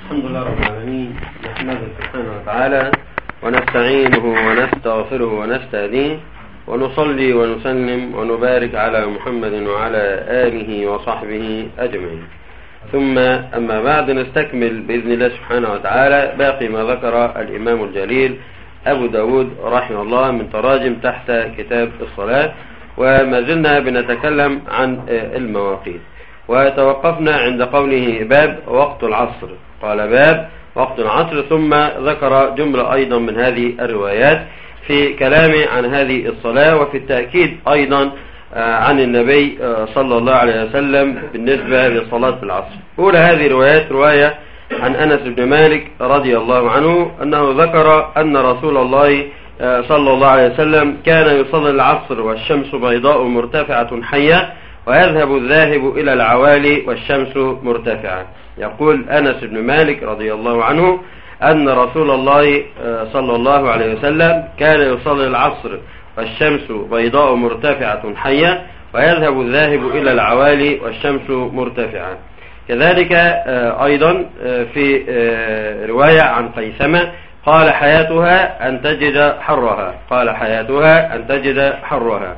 الحمد لله رب العالمين نحمده سبحانه وتعالى ونستعينه ونستغفره ونستهديه ونصلي ونسلم ونبارك على محمد وعلى آله وصحبه أجمعين ثم أما بعد نستكمل بإذن الله سبحانه وتعالى باقي ما ذكر الإمام الجليل أبو داود رحمه الله من تراجم تحت كتاب الصلاة وما زلنا بنتكلم عن المواقيت وتوقفنا عند قوله باب وقت العصر قال باب وقت العصر ثم ذكر جملة أيضا من هذه الروايات في كلامه عن هذه الصلاة وفي التأكيد أيضا عن النبي صلى الله عليه وسلم بالنسبة لصلاة العصر أولى هذه الروايات رواية عن أنس بن مالك رضي الله عنه أنه ذكر أن رسول الله صلى الله عليه وسلم كان يصلي العصر والشمس بيضاء مرتفعة حية ويذهب الذاهب إلى العوالي والشمس مرتفعة يقول أنس بن مالك رضي الله عنه أن رسول الله صلى الله عليه وسلم كان يصلي العصر والشمس بيضاء مرتفعة حية ويذهب الذاهب إلى العوالي والشمس مرتفعة كذلك أيضا في رواية عن قيسمة قال حياتها أن تجد حرها قال حياتها أن تجد حرها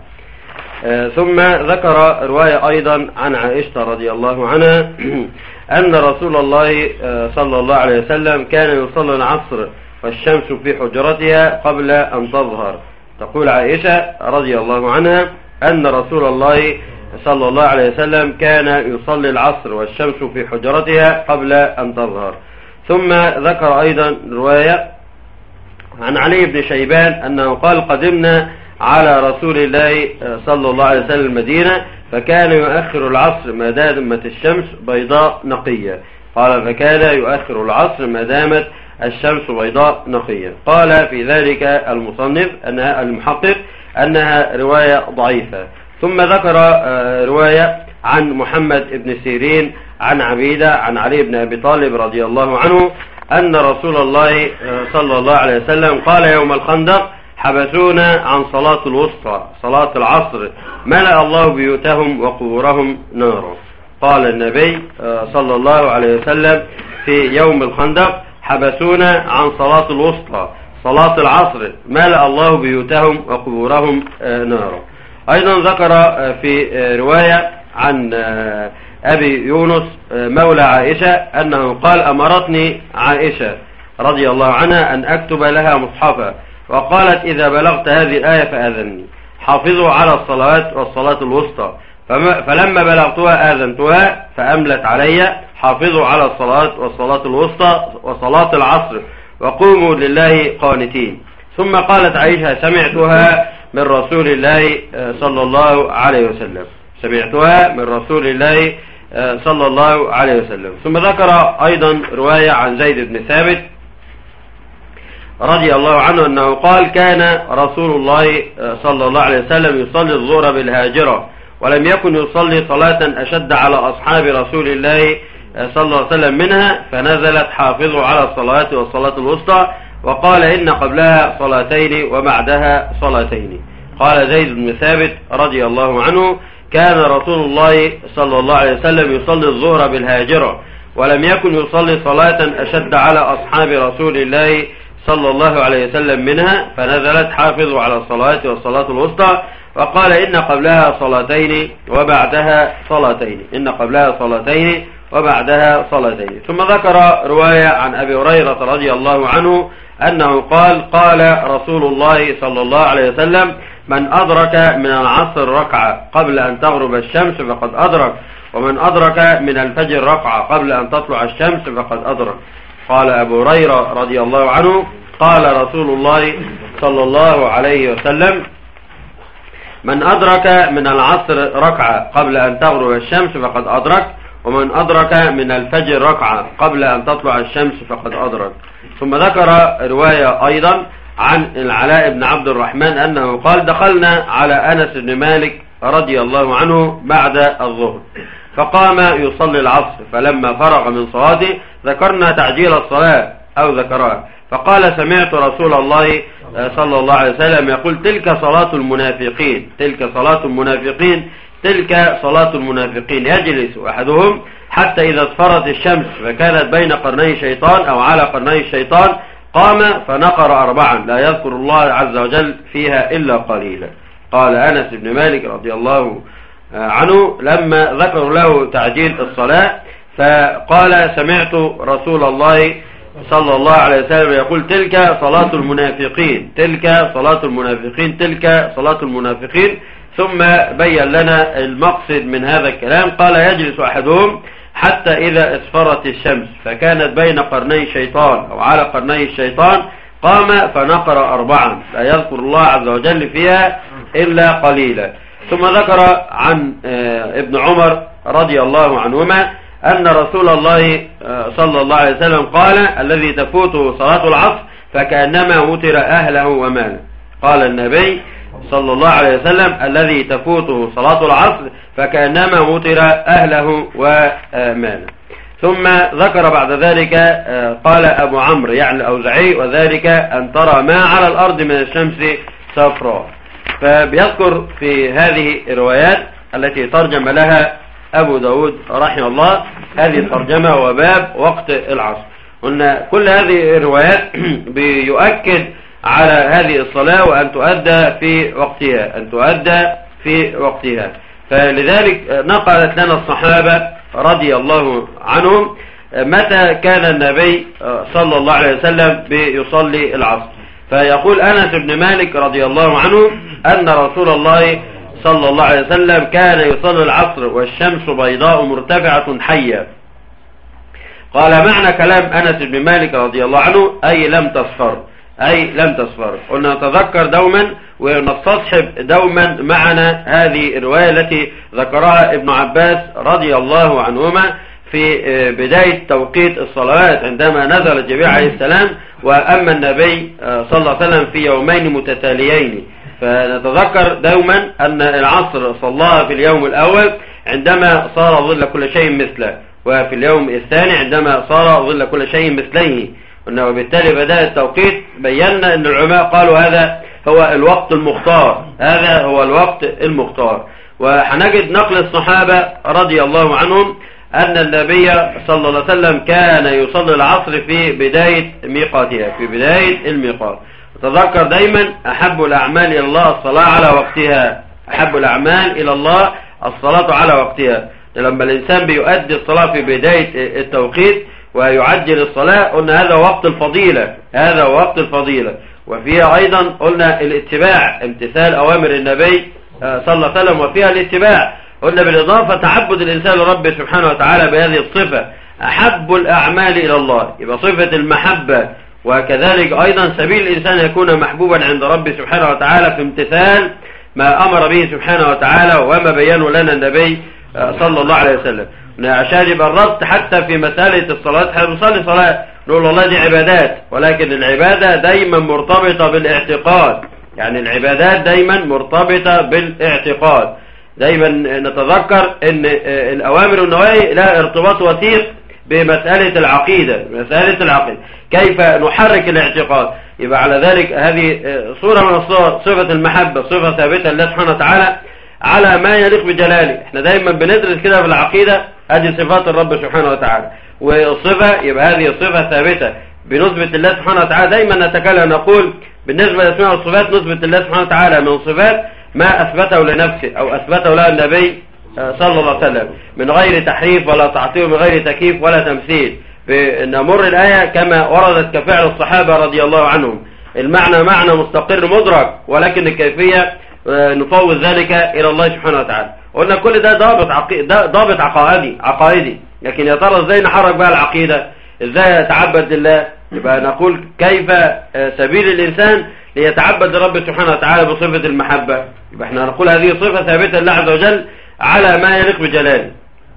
ثم ذكر رواية أيضا عن عائشة رضي الله عنها أن رسول الله صلى الله عليه وسلم كان يصلي العصر والشمس في حجرتها قبل أن تظهر تقول عائشة رضي الله عنها أن رسول الله صلى الله عليه وسلم كان يصلي العصر والشمس في حجرتها قبل أن تظهر ثم ذكر أيضا رواية عن علي بن شيبان أنه قال قدمنا على رسول الله صلى الله عليه وسلم المدينة فكان يؤخر العصر ما دامت الشمس بيضاء نقية قال فكان يؤخر العصر ما دامت الشمس بيضاء نقية قال في ذلك المصنف أنها المحقق أنها رواية ضعيفة ثم ذكر رواية عن محمد بن سيرين عن عبيدة عن علي بن أبي طالب رضي الله عنه أن رسول الله صلى الله عليه وسلم قال يوم الخندق حبسونا عن صلاة الوسطى صلاة العصر ملأ الله بيوتهم وقبورهم نارا قال النبي صلى الله عليه وسلم في يوم الخندق حبسونا عن صلاة الوسطى صلاة العصر ملأ الله بيوتهم وقبورهم نارا أيضا ذكر في رواية عن أبي يونس مولى عائشة أنه قال أمرتني عائشة رضي الله عنها أن أكتب لها مصحفا وقالت إذا بلغت هذه الآية فأذني حافظوا على الصلوات والصلاة الوسطى فلما بلغتها آذنتها فأملت علي حافظوا على الصلاة والصلاة الوسطى وصلاة العصر وقوموا لله قانتين ثم قالت عائشة سمعتها من رسول الله صلى الله عليه وسلم سمعتها من رسول الله صلى الله عليه وسلم ثم ذكر أيضا رواية عن زيد بن ثابت رضي الله عنه أنه قال كان رسول الله صلى الله عليه وسلم يصلي الظهر بالهاجرة ولم يكن يصلي صلاة أشد على أصحاب رسول الله صلى الله عليه وسلم منها فنزلت حافظوا على الصلاة والصلاة الوسطى وقال إن قبلها صلاتين وبعدها صلاتين قال زيد بن ثابت رضي الله عنه كان رسول الله صلى الله عليه وسلم يصلي الظهر بالهاجرة ولم يكن يصلي صلاة أشد على أصحاب رسول الله صلى الله عليه وسلم منها فنزلت حافظوا على الصلاة والصلاة الوسطى وقال إن قبلها صلاتين وبعدها صلاتين إن قبلها صلاتين وبعدها صلاتين ثم ذكر رواية عن أبي هريرة رضي الله عنه أنه قال قال رسول الله صلى الله عليه وسلم من أدرك من العصر ركعة قبل أن تغرب الشمس فقد أدرك ومن أدرك من الفجر ركعة قبل أن تطلع الشمس فقد أدرك قال أبو هريرة رضي الله عنه قال رسول الله صلى الله عليه وسلم من أدرك من العصر ركعة قبل أن تغرب الشمس فقد أدرك ومن أدرك من الفجر ركعة قبل أن تطلع الشمس فقد أدرك ثم ذكر رواية أيضا عن العلاء بن عبد الرحمن أنه قال دخلنا على أنس بن مالك رضي الله عنه بعد الظهر فقام يصلي العصر فلما فرغ من صلاته ذكرنا تعجيل الصلاة أو ذكرها فقال سمعت رسول الله صلى الله عليه وسلم يقول تلك صلاة المنافقين تلك صلاة المنافقين تلك صلاة المنافقين يجلس أحدهم حتى إذا اصفرت الشمس فكانت بين قرني شيطان أو على قرني الشيطان قام فنقر أربعا لا يذكر الله عز وجل فيها إلا قليلا قال أنس بن مالك رضي الله عنه لما ذكروا له تعجيل الصلاة فقال سمعت رسول الله صلى الله عليه وسلم يقول تلك صلاة المنافقين تلك صلاة المنافقين تلك صلاة المنافقين ثم بين لنا المقصد من هذا الكلام قال يجلس أحدهم حتى إذا اسفرت الشمس فكانت بين قرني الشيطان أو على قرني الشيطان قام فنقر أربعا لا يذكر الله عز وجل فيها إلا قليلا ثم ذكر عن آه، ابن عمر رضي الله عنهما أن رسول الله آه، صلى الله عليه وسلم قال الذي تفوته صلاة العصر فكأنما وتر أهله وماله قال النبي صلى الله عليه وسلم الذي تفوته صلاة العصر فكأنما وتر أهله وماله ثم ذكر بعد ذلك آه، قال أبو عمرو يعني الأوزعي وذلك أن ترى ما على الأرض من الشمس صفراء فبيذكر في هذه الروايات التي ترجم لها أبو داود رحمه الله هذه الترجمة وباب وقت العصر قلنا كل هذه الروايات بيؤكد على هذه الصلاة وأن تؤدى في وقتها أن تؤدى في وقتها فلذلك نقلت لنا الصحابة رضي الله عنهم متى كان النبي صلى الله عليه وسلم بيصلي العصر فيقول أنس بن مالك رضي الله عنه أن رسول الله صلى الله عليه وسلم كان يصلي العصر والشمس بيضاء مرتفعة حية قال معنى كلام أنس بن مالك رضي الله عنه أي لم تصفر أي لم تصفر قلنا نتذكر دوما ونستصحب دوما معنا هذه الرواية التي ذكرها ابن عباس رضي الله عنهما في آه، بداية توقيت الصلوات عندما نزل جبريل عليه السلام وأما النبي آه، صلى الله عليه وسلم في يومين متتاليين فنتذكر دوما أن العصر صلاها في اليوم الأول عندما صار ظل كل شيء مثله وفي اليوم الثاني عندما صار ظل كل شيء مثليه وبالتالي بدأ التوقيت بينا أن العلماء قالوا هذا هو الوقت المختار هذا هو الوقت المختار وحنجد نقل الصحابة رضي الله عنهم أن النبي صلى الله عليه وسلم كان يصلي العصر في بداية ميقاتها في بداية الميقات تذكر دايما أحب الأعمال إلى الله الصلاة على وقتها أحب الأعمال إلى الله الصلاة على وقتها لما الإنسان بيؤدي الصلاة في بداية التوقيت ويعجل الصلاة قلنا هذا وقت الفضيلة هذا وقت الفضيلة وفيها أيضا قلنا الاتباع امتثال أوامر النبي آه، صلى الله عليه وسلم وفيها الاتباع قلنا بالإضافة تعبد الإنسان لرب سبحانه وتعالى بهذه الصفة أحب الأعمال إلى الله يبقى صفة المحبة وكذلك أيضا سبيل الإنسان يكون محبوبا عند رب سبحانه وتعالى في امتثال ما أمر به سبحانه وتعالى وما بينه لنا النبي آه، صلى الله عليه وسلم عشان يبقى الربط حتى في مسألة الصلاة احنا بنصلي صلاة نقول والله دي عبادات ولكن العبادة دايما مرتبطة بالاعتقاد يعني العبادات دايما مرتبطة بالاعتقاد دايما نتذكر ان آه، الأوامر والنواهي لها ارتباط وثيق بمسألة العقيدة مسألة العقيدة كيف نحرك الاعتقاد يبقى على ذلك هذه آه، صورة من الصور صفة المحبة صفة ثابتة لله سبحانه وتعالى على ما يليق بجلاله احنا دايما بندرس كده في العقيدة هذه صفات الرب سبحانه وتعالى والصفة يبقى هذه صفة ثابتة بنسبة الله سبحانه وتعالى دايما نتكلم نقول بالنسبة للأسماء والصفات نسبة الله سبحانه وتعالى من صفات ما أثبته لنفسه أو أثبته له النبي آه، صلى الله عليه وسلم من غير تحريف ولا تعطيل من غير تكييف ولا تمثيل نمر الآية كما وردت كفعل الصحابة رضي الله عنهم المعنى معنى مستقر مدرك ولكن الكيفية آه، نفوض ذلك إلى الله سبحانه وتعالى قلنا كل ده ضابط عقي... ضابط عقائدي عقائدي لكن يا ترى ازاي نحرك بقى العقيدة ازاي يتعبد لله يبقى نقول كيف آه، سبيل الإنسان ليتعبد لرب سبحانه وتعالى بصفة المحبة يبقى احنا نقول هذه صفة ثابتة لله عز وجل على ما يليق بجلاله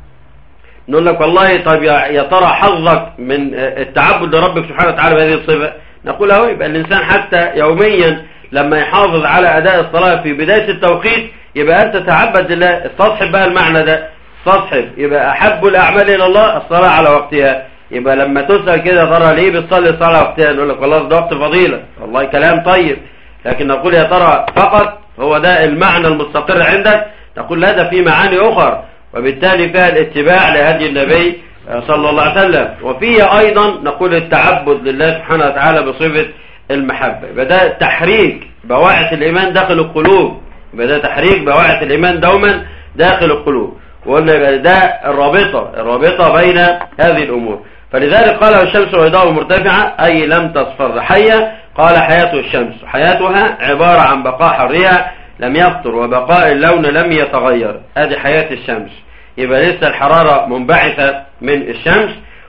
نقول لك والله طيب يا ترى حظك من آه، التعبد لربك سبحانه وتعالى بهذه الصفة نقول اهو يبقى الإنسان حتى يوميا لما يحافظ على أداء الصلاة في بداية التوقيت يبقى أنت تعبد لله استصحب بقى المعنى ده استصحب يبقى أحب الأعمال إلى الله الصلاة على وقتها يبقى لما تسأل كده ترى ليه بتصلي الصلاة على وقتها نقول لك والله ده وقت فضيلة والله كلام طيب لكن نقول يا ترى فقط هو ده المعنى المستقر عندك تقول لا ده في معاني أخر وبالتالي فيها الاتباع لهدي النبي صلى الله عليه وسلم وفيه أيضا نقول التعبد لله سبحانه وتعالى بصفة المحبة بدأ تحريك بواعث الإيمان داخل القلوب بدأ تحريك بواعث الإيمان دوما داخل القلوب وقلنا ده الرابطة الرابطة بين هذه الأمور فلذلك قال الشمس بيضاء مرتفعة أي لم تصفر حية قال حياة الشمس حياتها عبارة عن بقاء حرها لم يفطر وبقاء اللون لم يتغير هذه حياة الشمس يبقى لسه الحرارة منبعثة من الشمس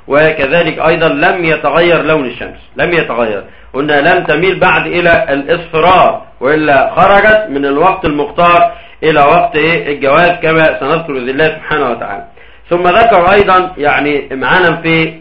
وكذلك أيضا لم يتغير لون الشمس لم يتغير قلنا لم تميل بعد إلى الإصفرار وإلا خرجت من الوقت المختار إلى وقت الجواز كما سنذكر بإذن الله سبحانه وتعالى ثم ذكر أيضا يعني معانا في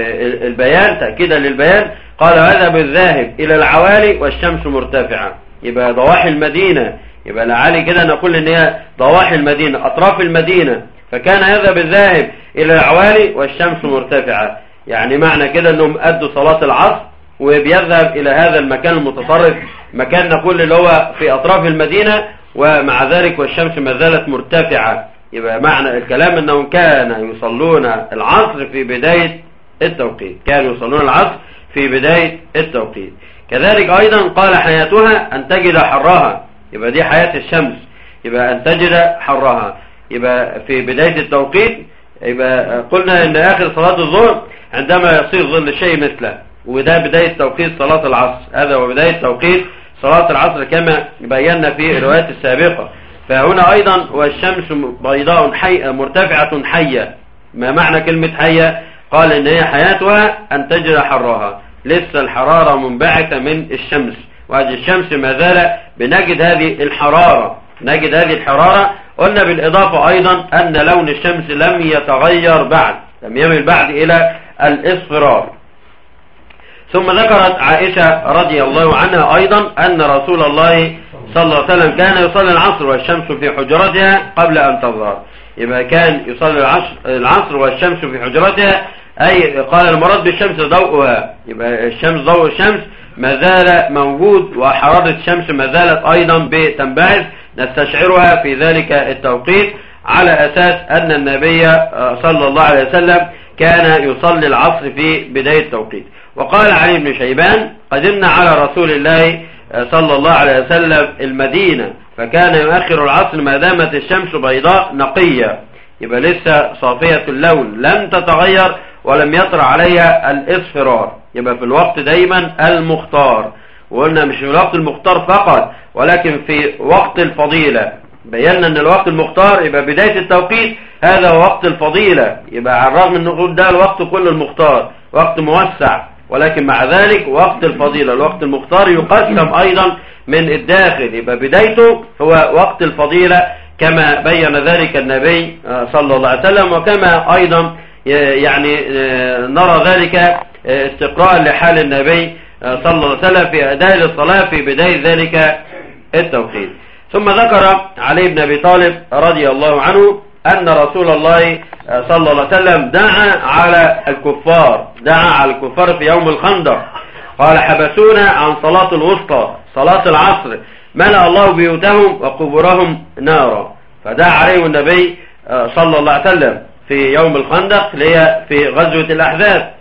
البيان تأكيدا للبيان قال هذا الذاهب إلى العوالي والشمس مرتفعة يبقى ضواحي المدينة يبقى العالي كده نقول ان هي ضواحي المدينة أطراف المدينة فكان هذا بالذاهب إلى العوالي والشمس مرتفعة يعني معنى كده أنهم أدوا صلاة العصر وبيذهب إلى هذا المكان المتصرف مكان نقول اللي هو في أطراف المدينة ومع ذلك والشمس ما زالت مرتفعة يبقى معنى الكلام أنهم كانوا يصلون العصر في بداية التوقيت كانوا يصلون العصر في بداية التوقيت كذلك أيضا قال حياتها أن تجد حرها يبقى دي حياة الشمس يبقى أن تجد حرها يبقى في بداية التوقيت يبقى قلنا ان اخر صلاة الظهر عندما يصير ظل الشيء مثله وده بداية توقيت صلاة العصر هذا هو بداية توقيت صلاة العصر كما بينا في الروايات السابقة فهنا ايضا والشمس بيضاء حي مرتفعة حية ما معنى كلمة حية قال ان هي حياتها ان تجري حرها لسه الحرارة منبعثة من الشمس وهذه الشمس ما زال بنجد هذه الحرارة نجد هذه الحرارة قلنا بالإضافة أيضا أن لون الشمس لم يتغير بعد لم يمل بعد إلى الإصفرار ثم ذكرت عائشة رضي الله عنها أيضا أن رسول الله صلى الله عليه وسلم كان يصلي العصر والشمس في حجرتها قبل أن تظهر يبقى كان يصلي العصر, العصر والشمس في حجرتها أي قال المراد بالشمس ضوءها يبقى الشمس ضوء الشمس ما زال موجود وحرارة الشمس ما زالت أيضا بتنبعث نستشعرها في ذلك التوقيت على أساس أن النبي صلى الله عليه وسلم كان يصلي العصر في بداية التوقيت وقال علي بن شيبان قدمنا على رسول الله صلى الله عليه وسلم المدينة فكان يؤخر العصر ما دامت الشمس بيضاء نقية يبقى لسه صافية اللون لم تتغير ولم يطر عليها الاصفرار يبقى في الوقت دايما المختار وقلنا مش في الوقت المختار فقط ولكن في وقت الفضيلة بينا ان الوقت المختار يبقى بداية التوقيت هذا هو وقت الفضيلة يبقى على الرغم ان نقول ده الوقت كله المختار وقت موسع ولكن مع ذلك وقت الفضيلة الوقت المختار يقسم ايضا من الداخل يبقى بدايته هو وقت الفضيلة كما بين ذلك النبي صلى الله عليه وسلم وكما ايضا يعني نرى ذلك استقراء لحال النبي صلى الله عليه وسلم في أداء الصلاة في بداية ذلك التوقيت ثم ذكر علي بن أبي طالب رضي الله عنه أن رسول الله صلى الله عليه وسلم دعا على الكفار دعا على الكفار في يوم الخندق قال حبسونا عن صلاة الوسطى صلاة العصر ملأ الله بيوتهم وقبورهم نارا فدعا عليه النبي صلى الله عليه وسلم في يوم الخندق اللي في غزوة الأحزاب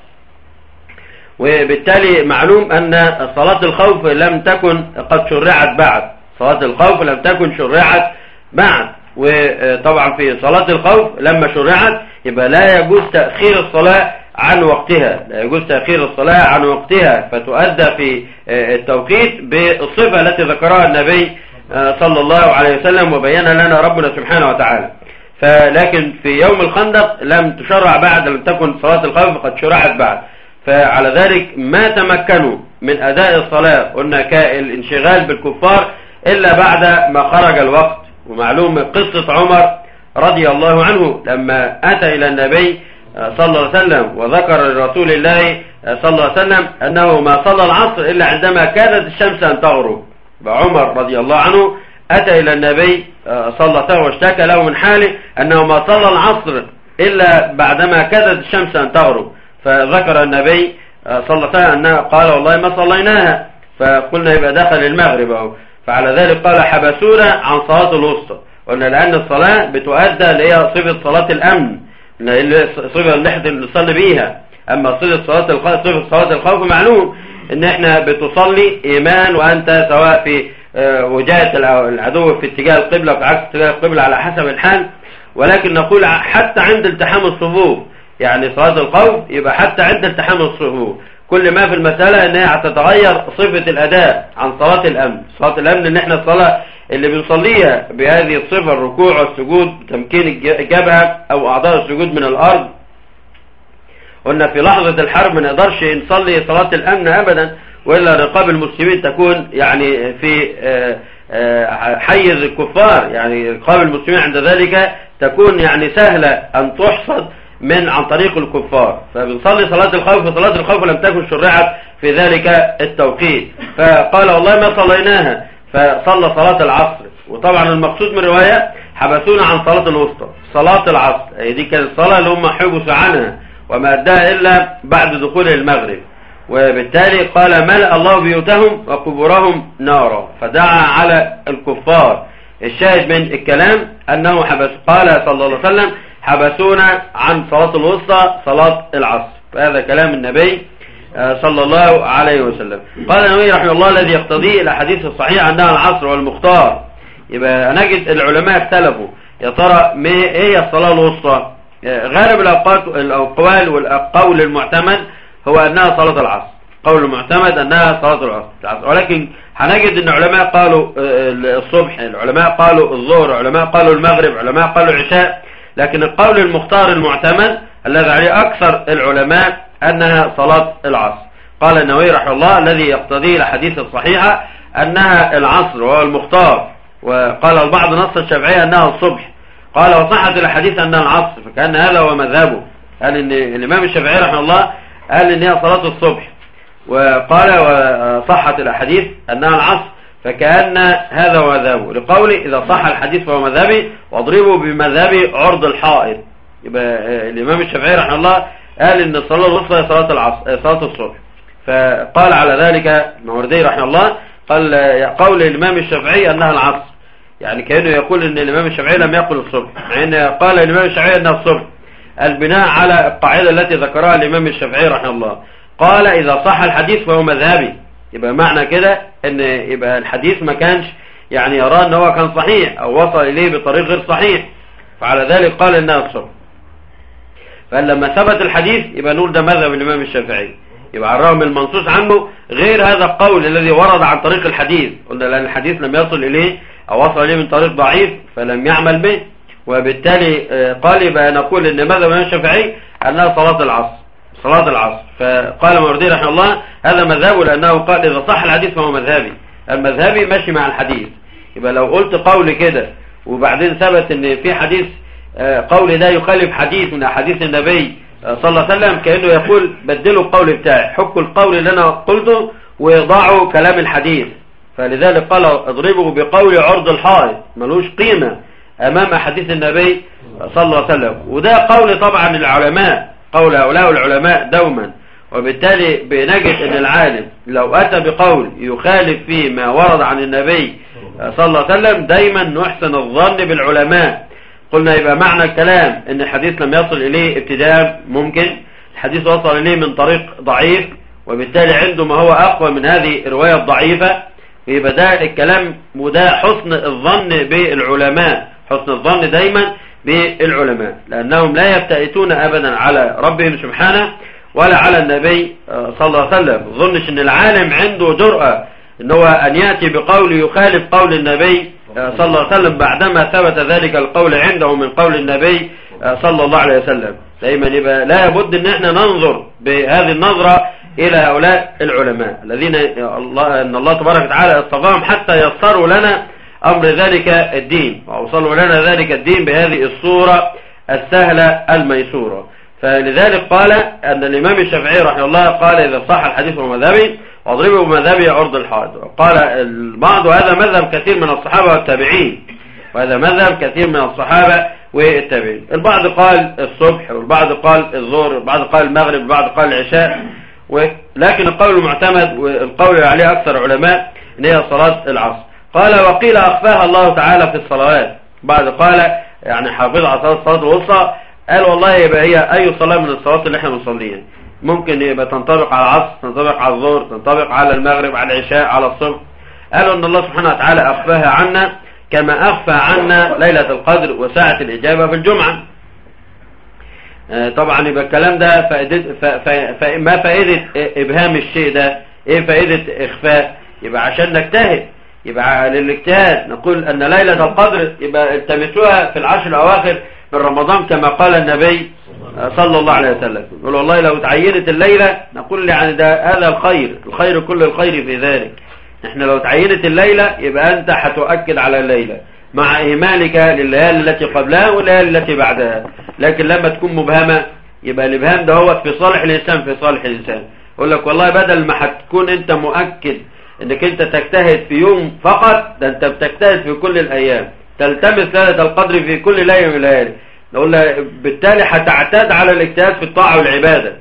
وبالتالي معلوم أن صلاة الخوف لم تكن قد شرعت بعد صلاة الخوف لم تكن شرعت بعد وطبعا في صلاة الخوف لما شرعت يبقى لا يجوز تأخير الصلاة عن وقتها لا يجوز تأخير الصلاة عن وقتها فتؤدى في التوقيت بالصفة التي ذكرها النبي صلى الله عليه وسلم وبين لنا ربنا سبحانه وتعالى فلكن في يوم الخندق لم تشرع بعد لم تكن صلاة الخوف قد شرعت بعد فعلى ذلك ما تمكنوا من أداء الصلاة قلنا كالانشغال بالكفار إلا بعد ما خرج الوقت ومعلوم قصة عمر رضي الله عنه لما أتى إلى النبي صلى الله عليه وسلم وذكر لرسول الله صلى الله عليه وسلم أنه ما صلى العصر إلا عندما كادت الشمس أن تغرب عمر رضي الله عنه أتى إلى النبي صلى الله عليه وسلم واشتكى له من حاله أنه ما صلى العصر إلا بعدما كادت الشمس أن تغرب فذكر النبي صلى الله عليه وسلم أنه قال والله ما صليناها فقلنا يبقى دخل المغرب أهو فعلى ذلك قال حبسونا عن صلاة الوسطى قلنا لأن الصلاة بتؤدى اللي هي صفة صلاة الأمن صفة اللي احنا بنصلي بيها أما صفة صلاة الخوف صفة صلاة الخوف معلوم إن احنا بتصلي إيمان وأنت سواء في وجهة العدو في اتجاه القبلة في عكس اتجاه القبلة على حسب الحال ولكن نقول حتى عند التحام الصفوف يعني صلاة الخوف يبقى حتى عند التحام الصفوف كل ما في المسألة ان هي هتتغير صفة الاداء عن صلاة الامن صلاة الامن ان احنا الصلاة اللي بنصليها بهذه الصفة الركوع والسجود تمكين الجبهة او اعضاء السجود من الارض قلنا في لحظة الحرب ما نقدرش نصلي صلاة الامن ابدا والا رقاب المسلمين تكون يعني في حيز الكفار يعني رقاب المسلمين عند ذلك تكون يعني سهلة ان تحصد من عن طريق الكفار فبنصلي صلاة الخوف صلاة الخوف لم تكن شرعت في ذلك التوقيت فقال والله ما صليناها فصلى صلاة العصر وطبعا المقصود من الرواية حبسونا عن صلاة الوسطى صلاة العصر هي دي كانت الصلاة اللي هم حبسوا عنها وما أداها إلا بعد دخول المغرب وبالتالي قال ملأ الله بيوتهم وقبورهم نارا فدعا على الكفار الشاهد من الكلام أنه حبس قال صلى الله عليه وسلم حبسونا عن صلاة الوسطى صلاة العصر فهذا كلام النبي صلى الله عليه وسلم قال النبي رحمه الله الذي يقتضيه الأحاديث الصحيحة أنها العصر والمختار يبقى نجد العلماء اختلفوا يا ترى ما هي الصلاة الوسطى غالب الأوقات الأقوال والقول المعتمد هو أنها صلاة العصر قول المعتمد أنها صلاة العصر ولكن هنجد أن علماء قالوا الصبح العلماء قالوا الظهر علماء قالوا المغرب علماء قالوا العشاء لكن القول المختار المعتمد الذي عليه أكثر العلماء أنها صلاة العصر قال النووي رحمه الله الذي يقتضيه الحديث الصحيحة أنها العصر وهو المختار وقال البعض نص الشافعية أنها الصبح قال وصحة الحديث أنها العصر فكان هذا هو مذهبه قال إن الإمام الشافعي رحمه الله قال إن هي صلاة الصبح وقال وصحة الأحاديث أنها العصر فكأن هذا هو مذهبه لقوله إذا صح الحديث فهو مذهبي واضربه بمذهبي عرض الحائط يبقى الإمام الشافعي رحمه الله قال إن الصلاة الوسطى هي صلاة العصر صلاة الصبح فقال على ذلك الموردي رحمه الله قال قول الإمام الشافعي أنها العصر يعني كأنه يقول أن الإمام الشافعي لم يقل الصبح مع أن قال الإمام الشافعي أنها الصبح البناء على القاعدة التي ذكرها الإمام الشافعي رحمه الله قال إذا صح الحديث فهو مذهبي يبقى معنى كده ان يبقى الحديث ما كانش يعني يرى ان هو كان صحيح او وصل اليه بطريق غير صحيح فعلى ذلك قال انها الصبح فلما ثبت الحديث يبقى نقول ده مذهب الامام الشافعي يبقى على الرغم المنصوص عنه غير هذا القول الذي ورد عن طريق الحديث قلنا لان الحديث لم يصل اليه او وصل اليه من طريق ضعيف فلم يعمل به وبالتالي قال يبقى نقول ان مذهب الامام الشافعي انها صلاة العصر صلاة العصر فقال موردي رحمه الله هذا مذهبه لأنه قال إذا صح الحديث فهو مذهبي المذهبي ماشي مع الحديث يبقى لو قلت قول كده وبعدين ثبت ان في حديث قول ده يخالف حديث من أحاديث النبي صلى الله عليه وسلم كأنه يقول بدلوا القول بتاعي حكوا القول اللي أنا قلته ويضعوا كلام الحديث فلذلك قال اضربه بقول عرض الحائط ملوش قيمة أمام أحاديث النبي صلى الله عليه وسلم وده قول طبعا العلماء قول هؤلاء العلماء دوما وبالتالي بنجد ان العالم لو اتى بقول يخالف فيه ما ورد عن النبي صلى الله عليه وسلم دايما نحسن الظن بالعلماء قلنا يبقى معنى الكلام ان الحديث لم يصل اليه ابتداء ممكن الحديث وصل اليه من طريق ضعيف وبالتالي عنده ما هو اقوى من هذه الرواية الضعيفة يبقى ده الكلام وده حسن الظن بالعلماء حسن الظن دايما بالعلماء لأنهم لا يبتئتون أبدا على ربهم سبحانه ولا على النبي صلى الله عليه وسلم ظنش ان العالم عنده جرأة ان هو ان يأتي بقول يخالف قول النبي صلى الله عليه وسلم بعدما ثبت ذلك القول عنده من قول النبي صلى الله عليه وسلم دايما يبقى لا بد ان احنا ننظر بهذه النظرة الى هؤلاء العلماء الذين الله ان الله تبارك وتعالى اصطفاهم حتى يسروا لنا أمر ذلك الدين وأوصلوا لنا ذلك الدين بهذه الصورة السهلة الميسورة فلذلك قال أن الإمام الشافعي رحمه الله قال إذا صح الحديث ومذهبي واضربه بمذهبي عرض الحائط قال البعض هذا مذهب كثير من الصحابة والتابعين وهذا مذهب كثير من الصحابة والتابعين البعض قال الصبح والبعض قال الظهر والبعض قال المغرب والبعض قال العشاء لكن القول المعتمد والقول اللي عليه أكثر علماء ان هي صلاة العصر قال وقيل أخفاها الله تعالى في الصلوات بعد قال يعني حافظ على صلاة الصلاة الوسطى قال والله يبقى هي أي صلاة من الصلوات اللي احنا بنصليها ممكن يبقى تنطبق على العصر تنطبق على الظهر تنطبق على المغرب على العشاء على الصبح قالوا ان الله سبحانه وتعالى اخفاها عنا كما اخفى عنا ليلة القدر وساعة الاجابة في الجمعة آه، طبعا يبقى الكلام ده فائدة ما فائدة ابهام الشيء ده ايه فائدة اخفاء يبقى عشان نجتهد يبقى للاجتهاد نقول ان ليلة القدر يبقى التمسوها في العشر الاواخر من رمضان كما قال النبي صلى الله عليه وسلم يقول والله لو تعينت الليلة نقول يعني ده هذا الخير الخير كل الخير في ذلك احنا لو تعينت الليلة يبقى انت هتؤكد على الليلة مع اهمالك لليالي التي قبلها والليالي التي بعدها لكن لما تكون مبهمة يبقى الابهام ده هو في صالح الانسان في صالح الانسان يقول لك والله بدل ما هتكون انت مؤكد انك انت تجتهد في يوم فقط ده انت بتجتهد في كل الايام تلتمس ليلة القدر في كل ليلة من الليالي نقول بالتالي هتعتاد على الاجتهاد في الطاعة والعبادة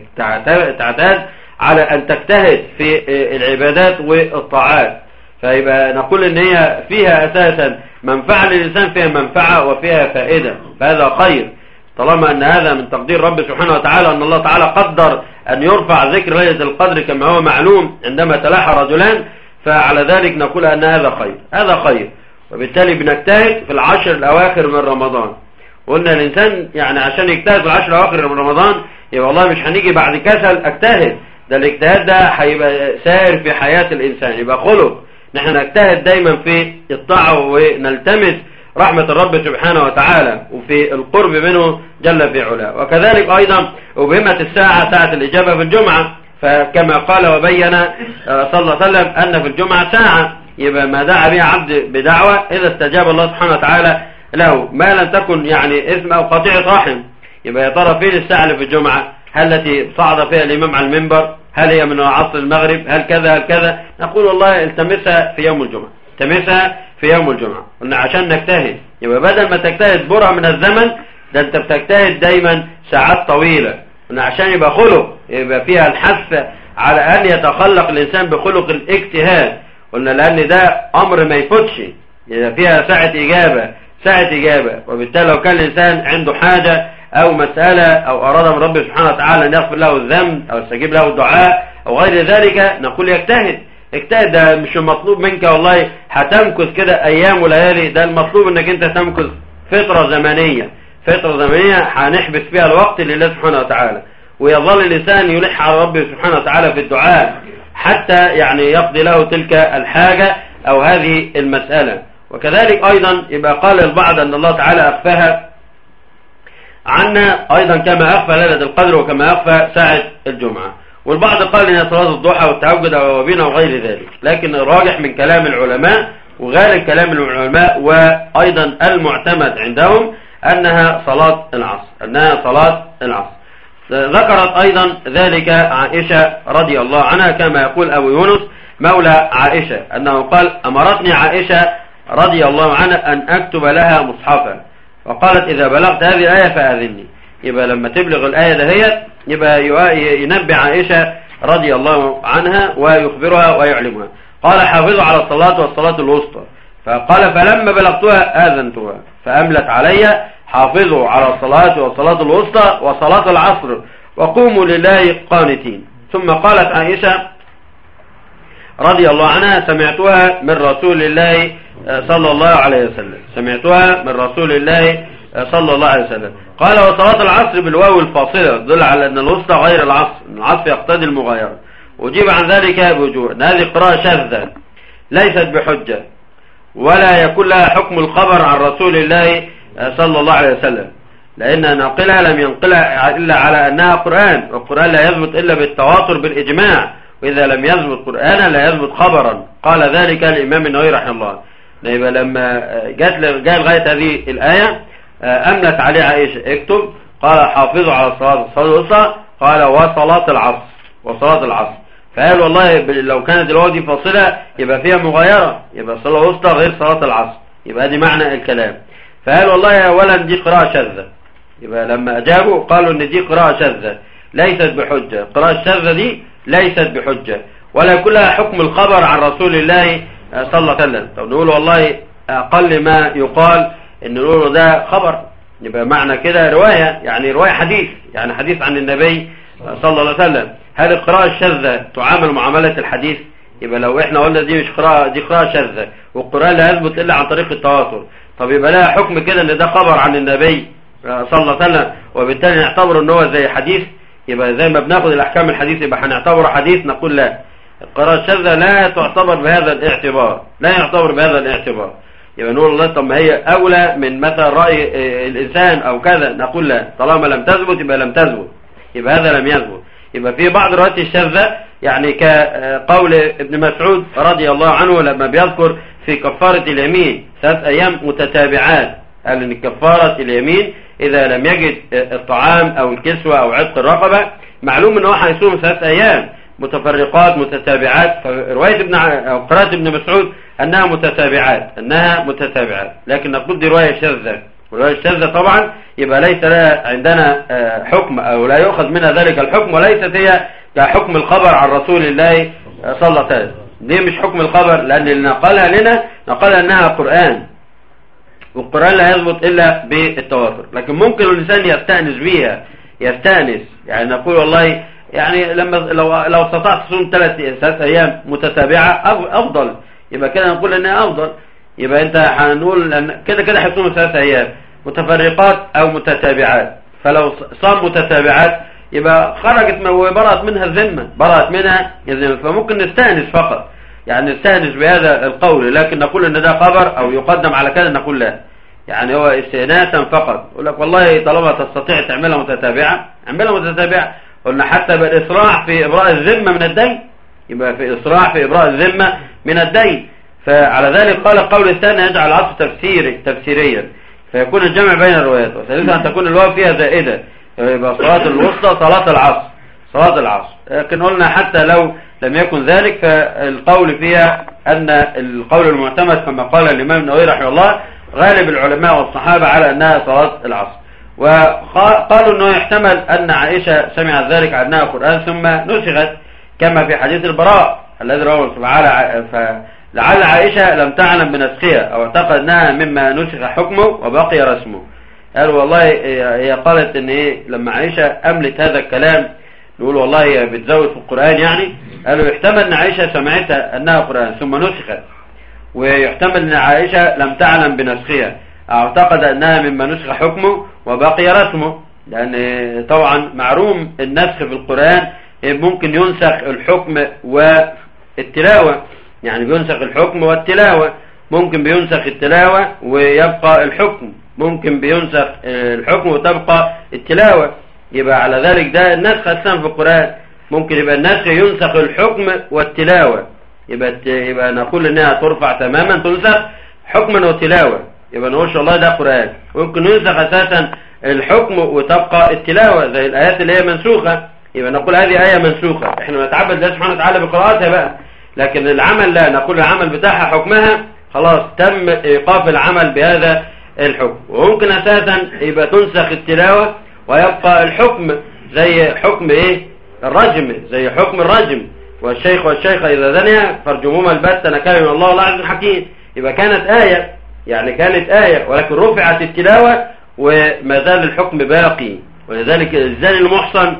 تعتاد على ان تجتهد في العبادات والطاعات فيبقى نقول ان هي فيها اساسا منفعة للإنسان فيها منفعة وفيها فائدة فهذا خير طالما ان هذا من تقدير رب سبحانه وتعالى ان الله تعالى قدر ان يرفع ذكر ليلة القدر كما هو معلوم عندما تلاحى رجلان فعلى ذلك نقول ان هذا خير هذا خير وبالتالي بنجتهد في العشر الاواخر من رمضان قلنا الانسان يعني عشان يجتهد في العشر الاواخر من رمضان يبقى والله مش هنيجي بعد كسل اجتهد ده الاجتهاد ده هيبقى سائر في حياة الانسان يبقى خلق نحن نجتهد دايما في الطاعة ونلتمس رحمة الرب سبحانه وتعالى وفي القرب منه جل في علاه وكذلك أيضا أبهمت الساعة ساعة الإجابة في الجمعة فكما قال وبين صلى الله عليه وسلم أن في الجمعة ساعة يبقى ما دعا بها عبد بدعوة إذا استجاب الله سبحانه وتعالى له ما لم تكن يعني إثم أو قطيعة رحم يبقى يا ترى فين الساعة اللي في الجمعة هل التي صعد فيها الإمام على المنبر هل هي من عصر المغرب هل كذا هل كذا نقول والله التمسها في يوم الجمعة التمسها في يوم الجمعة قلنا عشان نجتهد يبقى بدل ما تجتهد برهة من الزمن ده انت بتجتهد دايما ساعات طويلة قلنا عشان يبقى خلق يبقى فيها الحث على ان يتخلق الانسان بخلق الاجتهاد قلنا لان ده امر ما يفوتش يبقى فيها ساعة اجابة ساعة اجابة وبالتالي لو كان الانسان عنده حاجة او مسألة او اراد من رب سبحانه وتعالى ان يغفر له الذنب او يستجيب له الدعاء او غير ذلك نقول يجتهد اجتهد ده مش المطلوب منك والله هتمكث كده ايام وليالي ده المطلوب انك انت تمكث فترة زمنية فترة زمنية هنحبس فيها الوقت لله سبحانه وتعالى ويظل الانسان يلح على ربه سبحانه وتعالى في الدعاء حتى يعني يقضي له تلك الحاجة او هذه المسألة وكذلك ايضا يبقى قال البعض ان الله تعالى اخفاها عنا ايضا كما اخفى ليلة القدر وكما اخفى ساعة الجمعة والبعض قال ان صلاة الضحى والتعبد والوابين وغير ذلك لكن الراجح من كلام العلماء وغالب كلام العلماء وايضا المعتمد عندهم انها صلاة العصر انها صلاة العصر ذكرت ايضا ذلك عائشة رضي الله عنها كما يقول ابو يونس مولى عائشة انه قال امرتني عائشة رضي الله عنها ان اكتب لها مصحفا وقالت اذا بلغت هذه الايه فاذني يبقى لما تبلغ الايه دهيت يبقى ينبع عائشة رضي الله عنها ويخبرها ويعلمها قال حافظوا على الصلاة والصلاة الوسطى فقال فلما بلغتها آذنتها فأملت علي حافظوا على الصلاة والصلاة الوسطى وصلاة العصر وقوموا لله قانتين ثم قالت عائشة رضي الله عنها سمعتها من رسول الله صلى الله عليه وسلم سمعتها من رسول الله صلى الله عليه وسلم قال وصلاة العصر بالواو الفاصلة تدل على أن الوسطى غير العصر العصر يقتضي المغايرة وجيب عن ذلك بوجوه أن هذه قراءة شاذة ليست بحجة ولا يكون لها حكم الخبر عن رسول الله صلى الله عليه وسلم لأن ناقلها لم ينقلها إلا على أنها قرآن والقرآن لا يثبت إلا بالتواتر بالإجماع وإذا لم يثبت قرآنا لا يثبت خبرا قال ذلك الإمام النووي رحمه الله يبقى لما جاءت لغاية هذه الآية أملت عليه عائشة اكتب قال حافظوا على الصلاة الصلاة الوسطى قال وصلاة العصر وصلاة العصر فقال والله لو كانت الواو دي فاصلة يبقى فيها مغايرة يبقى الصلاة الوسطى غير صلاة العصر يبقى دي معنى الكلام فقال والله أولا دي قراءة شاذة يبقى لما أجابوا قالوا ان دي قراءة شاذة ليست بحجة القراءة الشاذة دي ليست بحجة ولا يكون لها حكم الخبر عن رسول الله صلى الله عليه وسلم طب نقول والله أقل ما يقال ان نقول ده خبر يبقى معنى كده رواية يعني رواية حديث يعني حديث عن النبي صلى الله عليه وسلم هل القراءة الشاذة تعامل معاملة الحديث يبقى لو احنا قلنا دي مش قراءة دي قراءة شاذة والقرآن لا يثبت الا عن طريق التواتر طب يبقى لها حكم كده ان ده خبر عن النبي صلى الله عليه وسلم وبالتالي نعتبره ان هو زي حديث يبقى زي ما بناخد الاحكام الحديث يبقى هنعتبره حديث نقول لا القراءة الشاذة لا تعتبر بهذا الاعتبار لا يعتبر بهذا الاعتبار يبقى نقول الله طب ما هي أولى من مثلا رأي الإنسان أو كذا نقول لا طالما لم تثبت يبقى لم تثبت يبقى هذا لم يثبت يبقى في بعض الروايات الشاذة يعني كقول ابن مسعود رضي الله عنه لما بيذكر في كفارة اليمين ثلاث أيام متتابعات قال إن كفارة اليمين إذا لم يجد الطعام أو الكسوة أو عتق الرقبة معلوم إن هو هيصوم ثلاث أيام متفرقات متتابعات فرواية ابن أو قراءة ابن مسعود أنها متتابعات أنها متتابعات لكن نقول دي رواية شاذة والرواية الشاذة طبعا يبقى ليس لها عندنا حكم أو لا يؤخذ منها ذلك الحكم وليست هي كحكم الخبر عن رسول الله صلى الله عليه وسلم دي مش حكم الخبر لأن اللي نقلها لنا نقلها أنها قرآن والقرآن لا يثبت إلا بالتواتر لكن ممكن الإنسان يستأنس بيها يستأنس يعني نقول والله يعني لما لو لو استطعت تصوم ثلاث ثلاث ايام متتابعه افضل يبقى كده نقول انها افضل يبقى انت هنقول ان كده كده هتصوم ثلاث ايام متفرقات او متتابعات فلو صام متتابعات يبقى خرجت وبرأت منها الذمه برأت منها الذمه فممكن نستأنس فقط يعني نستأنس بهذا القول لكن نقول ان ده خبر او يقدم على كده نقول لا يعني هو استئناسا فقط يقول لك والله طالما تستطيع تعملها متتابعه اعملها متتابعه قلنا حتى بالإسراع في إبراء الذمة من الدين يبقى في إسراع في إبراء الذمة من الدين فعلى ذلك قال القول الثاني يجعل العصر تفسيري تفسيريا فيكون الجمع بين الروايات وثالثا أن تكون الواو فيها زائدة يبقى صلاة الوسطى صلاة العصر صلاة العصر لكن قلنا حتى لو لم يكن ذلك فالقول فيها أن القول المعتمد كما قال الإمام النووي رحمه الله غالب العلماء والصحابة على أنها صلاة العصر وقالوا أنه يحتمل أن عائشة سمعت ذلك عنها قرآن ثم نسخت كما في حديث البراء الذي رواه تعالى فلعل عائشة لم تعلم بنسخها أو اعتقد أنها مما نسخ حكمه وبقي رسمه قالوا والله هي قالت ان ايه لما عائشة املت هذا الكلام نقول والله هي بتزود في القرآن يعني قالوا يحتمل ان عائشة سمعتها انها قرآن ثم نسخت ويحتمل ان عائشة لم تعلم بنسخها اعتقد انها مما نسخ حكمه وبقي رسمه لان طبعا معروم النسخ في القرآن ممكن ينسخ الحكم والتلاوة يعني بينسخ الحكم والتلاوة ممكن بينسخ التلاوة ويبقى الحكم ممكن بينسخ الحكم وتبقى التلاوة يبقى على ذلك ده النسخ أسلام في القرآن ممكن يبقى النسخ ينسخ الحكم والتلاوة يبقى يبقى نقول انها ترفع تماما تنسخ حكما وتلاوة يبقى نقولش والله ده قرآن ممكن ينسخ اساسا الحكم وتبقى التلاوة زي الآيات اللي هي منسوخة يبقى نقول هذه آية منسوخة احنا نتعبد الله سبحانه وتعالى بقراءتها بقى لكن العمل لا نقول العمل بتاعها حكمها خلاص تم ايقاف العمل بهذا الحكم وممكن اساسا يبقى تنسخ التلاوة ويبقى الحكم زي حكم ايه الرجم زي حكم الرجم والشيخ والشيخة اذا زنيا فارجموما البتة نكلم من الله الله عز الحكيم يبقى كانت آية يعني كانت آية ولكن رفعت التلاوة وما زال الحكم باقي ولذلك الزاني المحصن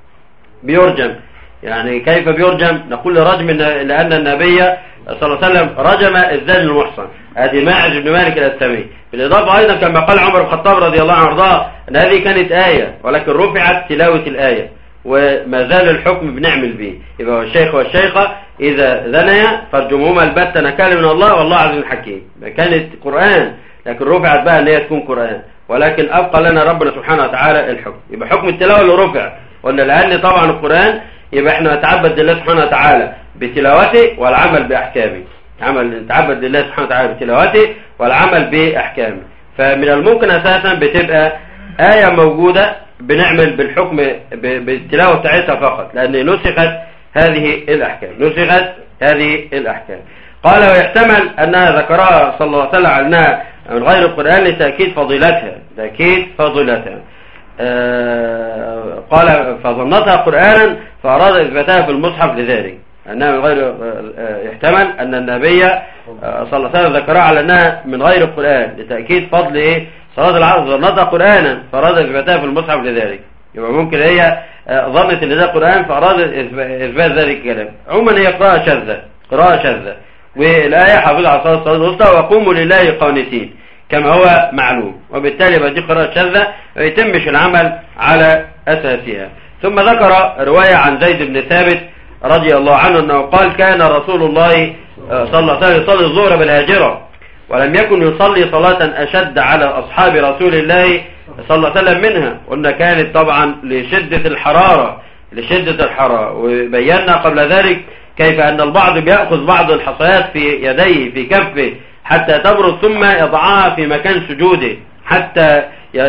بيرجم يعني كيف بيرجم نقول رجم لأن النبي صلى الله عليه وسلم رجم الزاني المحصن هذه ماعز بن مالك الأسلمي بالإضافة أيضا كما قال عمر الخطاب رضي الله عنه وارضاه أن هذه كانت آية ولكن رفعت تلاوة الآية وما زال الحكم بنعمل به يبقى الشيخ والشيخة إذا زنيا فارجمهما البتة نكال من الله والله عز حكيم كانت قرآن لكن رفعت بقى أن هي تكون قرآن ولكن أبقى لنا ربنا سبحانه وتعالى الحكم يبقى حكم التلاوة اللي رفع قلنا لأن طبعا القرآن يبقى احنا نتعبد لله سبحانه وتعالى بتلاوته والعمل بأحكامه عمل نتعبد لله سبحانه وتعالى بتلاوته والعمل بأحكامه فمن الممكن أساسا بتبقى آية موجودة بنعمل بالحكم بالتلاوة بتاعتها فقط لأن نسخت هذه الأحكام نسخت هذه الأحكام قال ويحتمل أنها ذكرها صلى الله عليه وسلم عنها من غير القرآن لتأكيد فضيلتها تأكيد فضيلتها آه قال فظنتها قرآنا فأراد إثباتها في المصحف لذلك أنها من غير يحتمل أن النبي صلى الله عليه وسلم ذكرها على أنها من غير القرآن لتأكيد فضل إيه صلاة العصر نطق قرآنا فأراد إثباتها في المصحف لذلك يبقى ممكن هي ظنت ان ده قرآن فأرادت إثبات ذلك الكلام عموما هي قراءة شاذة قراءة شاذة والآية حافظ على صلاة الصلاة الوسطى وقوموا لله قانتين كما هو معلوم وبالتالي يبقى دي قراءة شاذة ما يتمش العمل على أساسها ثم ذكر رواية عن زيد بن ثابت رضي الله عنه أنه قال كان رسول الله صلى الله عليه وسلم يصلي الظهر بالهاجرة ولم يكن يصلي صلاة أشد على أصحاب رسول الله صلى الله عليه وسلم منها قلنا كانت طبعا لشدة الحرارة لشدة الحرارة وبينا قبل ذلك كيف أن البعض بيأخذ بعض الحصيات في يديه في كفه حتى تبرد ثم يضعها في مكان سجوده حتى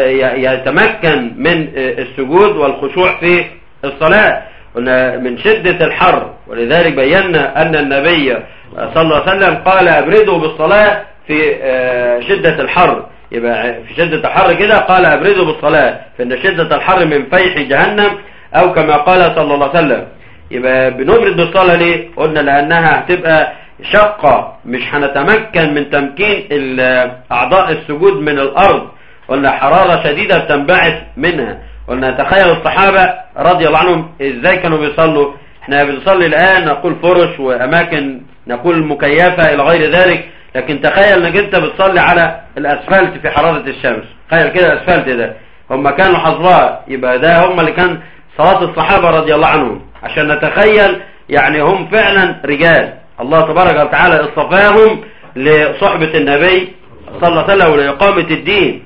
يتمكن من السجود والخشوع في الصلاة قلنا من شدة الحر ولذلك بينا أن النبي صلى الله عليه وسلم قال أبردوا بالصلاة في شدة الحر يبقى في شدة الحر كده قال أبردوا بالصلاة فإن شدة الحر من فيح جهنم أو كما قال صلى الله عليه وسلم يبقى بنبرد بالصلاة ليه قلنا لأنها هتبقى شقة مش هنتمكن من تمكين أعضاء السجود من الأرض قلنا حرارة شديدة تنبعث منها قلنا تخيل الصحابة رضي الله عنهم ازاي كانوا بيصلوا احنا بنصلي الآن نقول فرش وأماكن نقول مكيفة إلى غير ذلك لكن تخيل انك انت بتصلي على الاسفلت في حرارة الشمس تخيل كده الاسفلت ده هم كانوا حظاء يبقى ده هم اللي كان صلاة الصحابة رضي الله عنهم عشان نتخيل يعني هم فعلا رجال الله تبارك وتعالى اصطفاهم لصحبة النبي صلى الله عليه وسلم ولإقامة الدين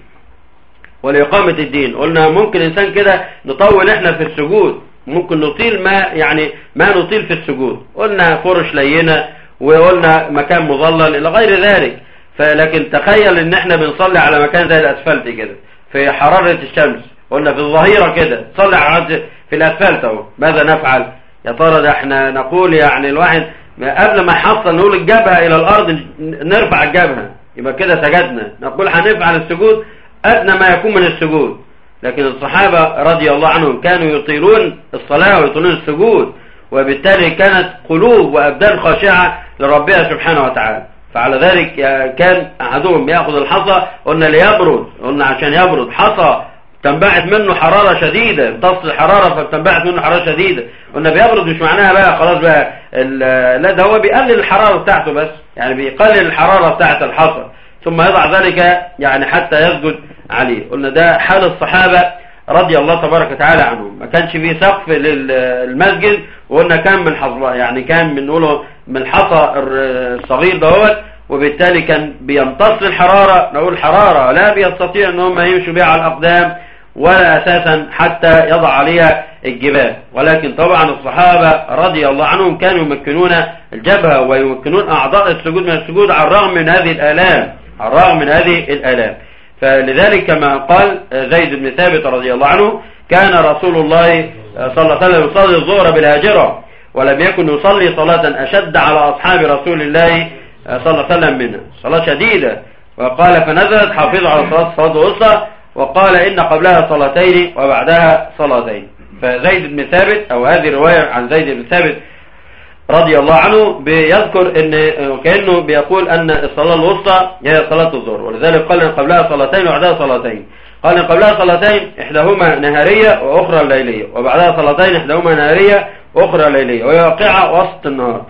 ولإقامة الدين قلنا ممكن إنسان كده نطول إحنا في السجود ممكن نطيل ما يعني ما نطيل في السجود قلنا فرش لينة وقلنا مكان مظلل إلى غير ذلك فلكن تخيل إن إحنا بنصلي على مكان زي الأسفلت كده في حرارة الشمس قلنا في الظهيرة كده تصلي على في الأسفلت أهو ماذا نفعل يا ترى ده إحنا نقول يعني الواحد قبل ما يحصل نقول الجبهة إلى الأرض نرفع الجبهة يبقى كده سجدنا نقول هنفعل السجود أدنى ما يكون من السجود لكن الصحابة رضي الله عنهم كانوا يطيلون الصلاة ويطيلون السجود وبالتالي كانت قلوب وأبدان خاشعة لربها سبحانه وتعالى فعلى ذلك كان أحدهم يأخذ الحصى قلنا ليبرد قلنا عشان يبرد حصى تنبعث منه حرارة شديدة تصل الحرارة فبتنبعث منه حرارة شديدة قلنا بيبرد مش معناها بقى خلاص بقى لا ده هو بيقلل الحرارة بتاعته بس يعني بيقلل الحرارة بتاعت الحصى ثم يضع ذلك يعني حتى يسجد عليه قلنا ده حال الصحابة رضي الله تبارك وتعالى عنهم ما كانش فيه سقف للمسجد وقلنا كان من حصى يعني كان بنقوله من الحصى الصغير دوت وبالتالي كان بيمتص الحرارة نقول حرارة لا بيستطيع ان هم يمشوا بها على الأقدام ولا أساسا حتى يضع عليها الجبال ولكن طبعا الصحابة رضي الله عنهم كانوا يمكنون الجبهة ويمكنون أعضاء السجود من السجود على الرغم من هذه الآلام على الرغم من هذه الآلام فلذلك كما قال زيد بن ثابت رضي الله عنه كان رسول الله صلى الله عليه وسلم يصلي الظهر بالهاجرة ولم يكن يصلي صلاة أشد على أصحاب رسول الله صلى الله عليه وسلم منها صلاة شديدة وقال فنزلت حافظ على صلاة الصلاة الوسطى وقال إن قبلها صلاتين وبعدها صلاتين فزيد بن ثابت أو هذه رواية عن زيد بن ثابت رضي الله عنه بيذكر ان كأنه بيقول ان الصلاة الوسطى هي صلاة الظهر ولذلك قال ان قبلها صلاتين وبعدها صلاتين قال ان قبلها صلاتين احداهما نهارية واخرى ليلية وبعدها صلاتين احداهما نهارية واخرى ليلية وهي واقعة وسط النهار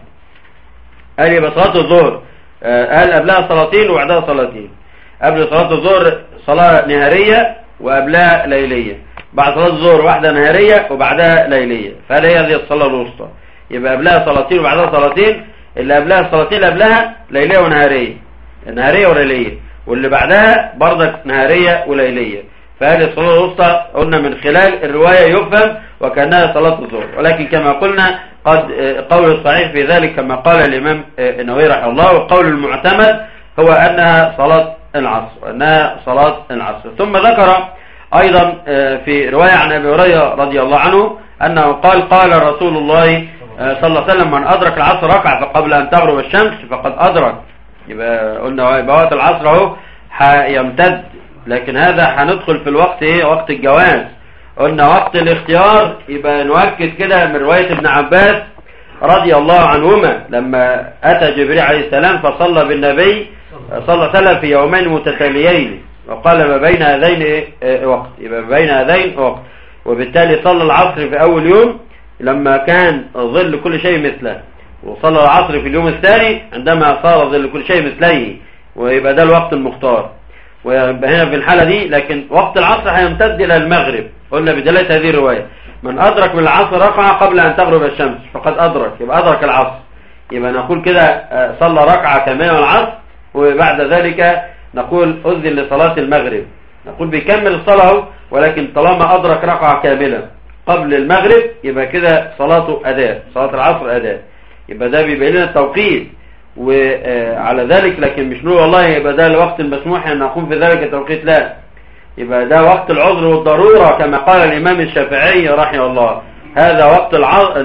قال يبقى صلاة الظهر قال قبلها صلاتين وبعدها صلاتين قبل صلاة الظهر صلاة نهارية وقبلها ليلية بعد صلاة الظهر واحدة نهارية وبعدها ليلية فهل هي هذه الصلاة الوسطى يبقى قبلها صلاتين وبعدها صلاتين اللي قبلها الصلاتين اللي قبلها ليلية ونهارية نهارية وليلية واللي بعدها برضك نهارية وليلية فهذه الصلاة الوسطى قلنا من خلال الرواية يفهم وكأنها صلاة الظهر ولكن كما قلنا قد قول الصحيح في ذلك كما قال الإمام النووي رحمه الله والقول المعتمد هو أنها صلاة العصر أنها صلاة العصر ثم ذكر أيضا في رواية عن أبي هريرة رضي الله عنه أنه قال قال رسول الله صلى الله عليه وسلم من أدرك العصر ركع فقبل أن تغرب الشمس فقد أدرك يبقى قلنا يبقى وقت العصر اهو هيمتد لكن هذا هندخل في الوقت ايه وقت الجواز قلنا وقت الاختيار يبقى نؤكد كده من رواية ابن عباس رضي الله عنهما لما أتى جبريل عليه السلام فصلى بالنبي صلى الله عليه وسلم في يومين متتاليين وقال ما بين هذين وقت يبقى ما بين هذين وقت وبالتالي صلى العصر في أول يوم لما كان ظل كل شيء مثله وصلى العصر في اليوم الثاني عندما صار ظل كل شيء مثليه ويبقى ده الوقت المختار ويبقى هنا في الحالة دي لكن وقت العصر هيمتد إلى المغرب قلنا بدلالة هذه الرواية من أدرك من العصر ركعة قبل أن تغرب الشمس فقد أدرك يبقى أدرك العصر يبقى نقول كده صلى ركعة كمان العصر وبعد ذلك نقول أذن لصلاة المغرب نقول بيكمل الصلاة ولكن طالما أدرك ركعة كاملة قبل المغرب يبقى كده صلاته أداء صلاة العصر أداء يبقى ده بيبين لنا التوقيت وعلى ذلك لكن مش نقول والله يبقى ده الوقت المسموح أن نقوم في ذلك التوقيت لا يبقى ده وقت العذر والضرورة كما قال الإمام الشافعي رحمه الله هذا وقت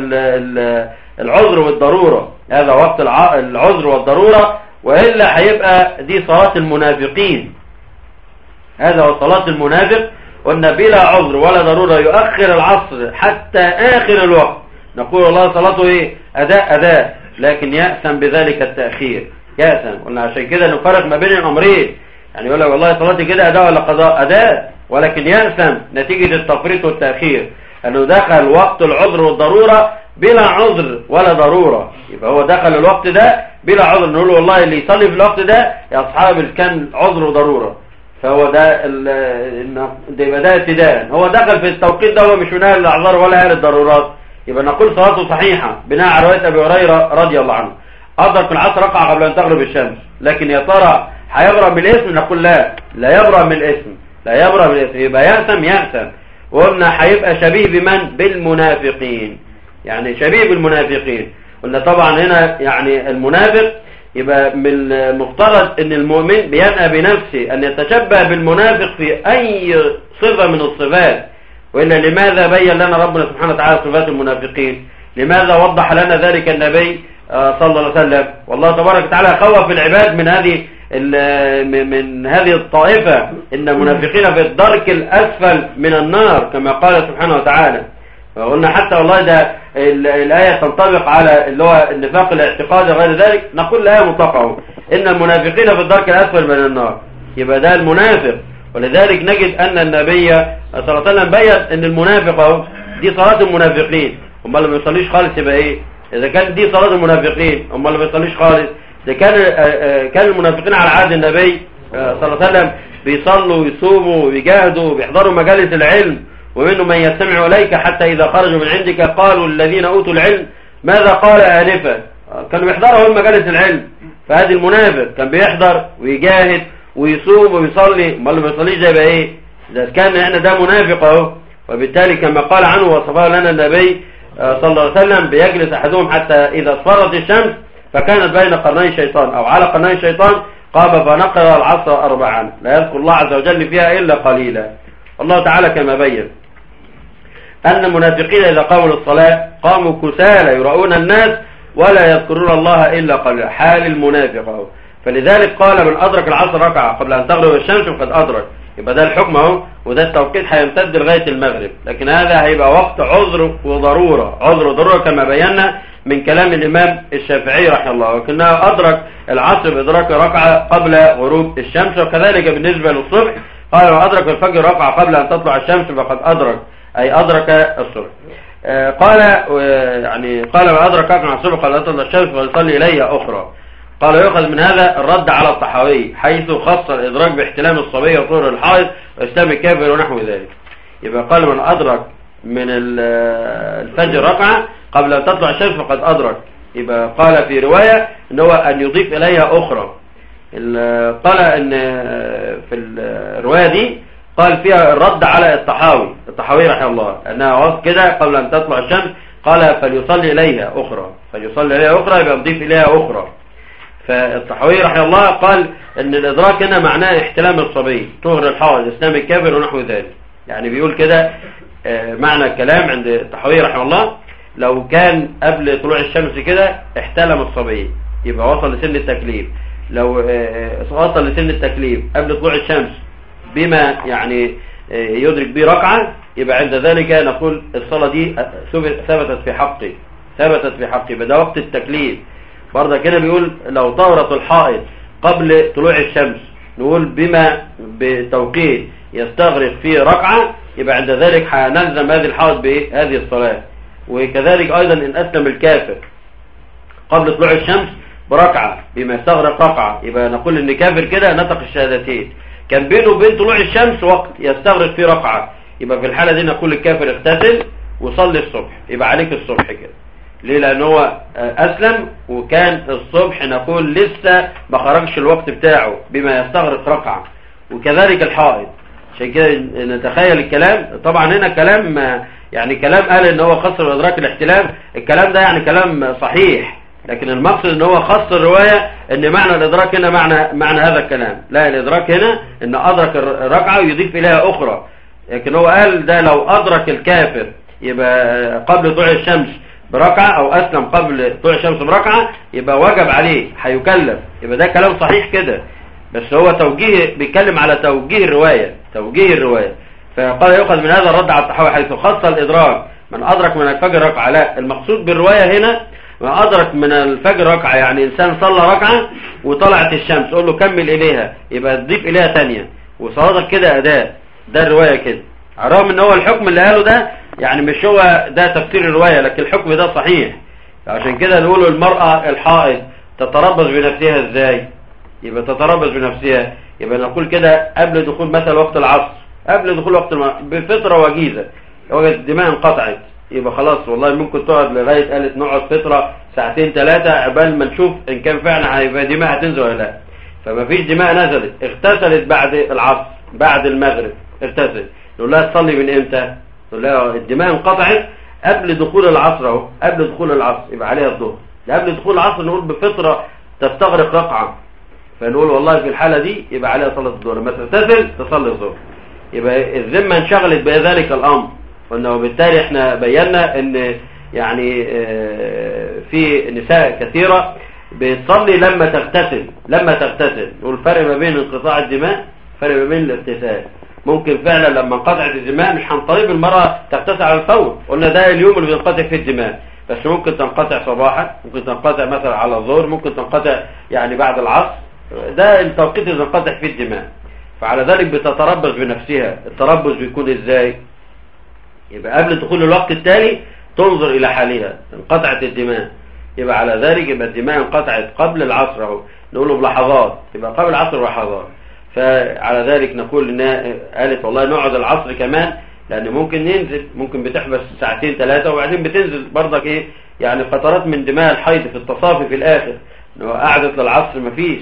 العذر والضرورة هذا وقت العذر والضرورة وإلا هيبقى دي صلاة المنافقين هذا هو صلاة المنافق قلنا بلا عذر ولا ضرورة يؤخر العصر حتى آخر الوقت نقول الله صلاته إيه أداء أداء لكن يأثم بذلك التأخير يأثم قلنا عشان كده نفرق ما بين الأمرين يعني يقول لك والله صلاتي كده أداء ولا قضاء أداء ولكن يأثم نتيجة التفريط والتأخير أنه دخل وقت العذر والضرورة بلا عذر ولا ضرورة يبقى هو دخل الوقت ده بلا عذر نقول له والله اللي يصلي في الوقت ده يا أصحاب كان عذر وضرورة فهو ده ده يبقى ده ابتداء هو دخل في التوقيت ده هو مش من اهل الاعذار ولا اهل الضرورات يبقى نقول صلاته صحيحه بناء على روايه ابي هريره رضي الله عنه ادرك العصر ركعه قبل ان تغرب الشمس لكن يا ترى هيبرأ من الاسم نقول لا لا يبرأ من الاسم لا يبرأ من الاسم يبقى يأثم يأثم وقلنا هيبقى شبيه بمن بالمنافقين يعني شبيه بالمنافقين قلنا طبعا هنا يعني المنافق يبقى من المفترض ان المؤمن بينأى بنفسه ان يتشبه بالمنافق في اي صفة من الصفات وإلا لماذا بين لنا ربنا سبحانه وتعالى صفات المنافقين لماذا وضح لنا ذلك النبي صلى الله عليه وسلم والله تبارك وتعالى خوف العباد من هذه من هذه الطائفة إن المنافقين في الدرك الأسفل من النار كما قال سبحانه وتعالى فقلنا حتى والله ده الآية تنطبق على اللي هو النفاق الاعتقادي وغير ذلك نقول الآية مطلقة إن المنافقين في الدرك الأسفل من النار يبقى ده المنافق ولذلك نجد أن النبي صلى الله عليه وسلم بين أن المنافق اهو دي صلاة المنافقين امال اللي ما بيصليش خالص يبقى إيه إذا كان دي صلاة المنافقين امال اللي ما بيصليش خالص ده كان كان المنافقين على عهد النبي صلى الله عليه وسلم بيصلوا ويصوموا ويجاهدوا وبيحضروا مجالس العلم ومنهم من يستمع إليك حتى إذا خرجوا من عندك قالوا الذين أوتوا العلم ماذا قال آنفا كانوا بيحضروا هم مجالس العلم فهذه المنافق كان بيحضر ويجاهد ويصوم ويصلي امال اللي ما يصليش ده يبقى ايه اذا كان احنا ده منافق اهو وبالتالي كما قال عنه وصفه لنا النبي صلى الله عليه وسلم بيجلس احدهم حتى اذا اصفرت الشمس فكانت بين قرني الشيطان او على قرني الشيطان قام فنقر العصر اربعا لا يذكر الله عز وجل فيها الا قليلا الله تعالى كما بين ان المنافقين اذا قاموا للصلاه قاموا كسالى يراؤون الناس ولا يذكرون الله الا قليلا حال المنافق اهو فلذلك قال من أدرك العصر ركعة قبل أن تغرب الشمس فقد أدرك يبقى ده الحكم اهو وده التوقيت هيمتد لغاية المغرب لكن هذا هيبقى وقت عذر وضرورة عذر وضرورة كما بينا من كلام الإمام الشافعي رحمه الله وكنها أدرك العصر بإدراك ركعة قبل غروب الشمس وكذلك بالنسبة للصبح قال وأدرك الفجر ركعة قبل أن تطلع الشمس فقد أدرك أي أدرك الصبح قال يعني قال ما أدرك ركعة الصبح قبل أن تطلع الشمس فيصلي إليها أخرى قال يؤخذ من هذا الرد على الطحاوي حيث خص الإدراك باحتلام الصبية وطهر الحائض وإسلام الكافر ونحو ذلك يبقى قال من أدرك من الفجر ركعة قبل أن تطلع الشمس فقد أدرك يبقى قال في رواية ان هو أن يضيف إليها أخرى قال أن في الرواية دي قال فيها الرد على الطحاوي الطحاوي رحمه الله أنها وصف كده قبل أن تطلع الشمس قال فليصلي إليها أخرى فليصلي إليها أخرى يبقى نضيف إليها أخرى فالطحاوي رحمه الله قال ان الادراك هنا معناه احتلام الصبي طهر الحائض اسلام الكافر ونحو ذلك يعني بيقول كده معنى الكلام عند الطحاوي رحمه الله لو كان قبل طلوع الشمس كده احتلم الصبي يبقى وصل لسن التكليف لو وصل لسن التكليف قبل طلوع الشمس بما يعني يدرك به ركعة يبقى عند ذلك نقول الصلاة دي ثبتت في حقه ثبتت في حقه ده وقت التكليف برضه كده بيقول لو طهرت الحائط قبل طلوع الشمس نقول بما بتوقيت يستغرق فيه ركعة يبقى عند ذلك هنلزم هذه الحائط بإيه هذه الصلاة وكذلك أيضا إن أسلم الكافر قبل طلوع الشمس بركعة بما يستغرق ركعة يبقى نقول إن كافر كده نطق الشهادتين كان بينه وبين طلوع الشمس وقت يستغرق فيه ركعة يبقى في الحالة دي نقول الكافر اغتسل وصلي الصبح يبقى عليك الصبح كده ليه لان هو اسلم وكان الصبح نقول لسه ما خرجش الوقت بتاعه بما يستغرق ركعة وكذلك الحائط عشان كده نتخيل الكلام طبعا هنا كلام يعني كلام قال ان هو خسر ادراك الاحتلام الكلام ده يعني كلام صحيح لكن المقصد ان هو خص الرواية ان معنى الادراك هنا معنى معنى هذا الكلام لا الادراك هنا ان ادرك الركعة ويضيف اليها اخرى لكن هو قال ده لو ادرك الكافر يبقى قبل طلوع الشمس بركعة او اسلم قبل طلوع الشمس بركعة يبقى وجب عليه هيكلف يبقى ده كلام صحيح كده بس هو توجيه بيتكلم على توجيه الرواية توجيه الرواية فقال يؤخذ من هذا الرد على الطحاوي حيث خص الادراك من ادرك من الفجر ركعة لا المقصود بالرواية هنا ما أدرك من الفجر ركعة يعني إنسان صلى ركعة وطلعت الشمس قول له كمل إليها يبقى تضيف إليها تانية وصلاتك كده أداء ده الرواية كده رغم ان هو الحكم اللي قاله ده يعني مش هو ده تفسير الرواية لكن الحكم ده صحيح عشان كده نقول المرأة الحائض تتربص بنفسها ازاي يبقى تتربص بنفسها يبقى نقول كده قبل دخول مثلا وقت العصر قبل دخول وقت الم... بفترة وجيزة وجد الدماء انقطعت يبقى خلاص والله ممكن تقعد لغاية قالت نقعد فترة ساعتين ثلاثة عبال ما نشوف ان كان فعلا هيبقى دماء هتنزل ولا لا فما فيش دماء نزلت اغتسلت بعد العصر بعد المغرب اغتسلت نقول لها تصلي من امتى نقول لها الدماء انقطعت قبل دخول العصر اهو قبل دخول العصر يبقى عليها الظهر قبل دخول العصر نقول بفترة تستغرق ركعة فنقول والله في الحالة دي يبقى عليها صلاة الظهر لما تغتسل تصلي الظهر يبقى الذمة انشغلت بذلك الامر قلنا وبالتالي احنا بينا ان يعني في نساء كثيرة بتصلي لما تغتسل لما تغتسل نقول الفرق ما بين انقطاع الدماء فرق ما بين الاغتسال ممكن فعلا لما انقطعت الدماء مش هنطالب المرأة تغتسل على الفور قلنا ده اليوم اللي بينقطع فيه الدماء بس ممكن تنقطع صباحا ممكن تنقطع مثلا على الظهر ممكن تنقطع يعني بعد العصر ده التوقيت اللي تنقطع فيه الدماء فعلى ذلك بتتربص بنفسها التربص بيكون ازاي يبقى قبل دخول الوقت التالي تنظر الى حالها انقطعت الدماء يبقى على ذلك يبقى الدماء انقطعت قبل العصر اهو نقوله بلحظات يبقى قبل العصر بلحظات فعلى ذلك نقول انها قالت والله نقعد العصر كمان لان ممكن ننزل ممكن بتحبس ساعتين ثلاثة وبعدين بتنزل برضك ايه يعني فترات من دماء الحيض في التصافي في الاخر لو قعدت للعصر مفيش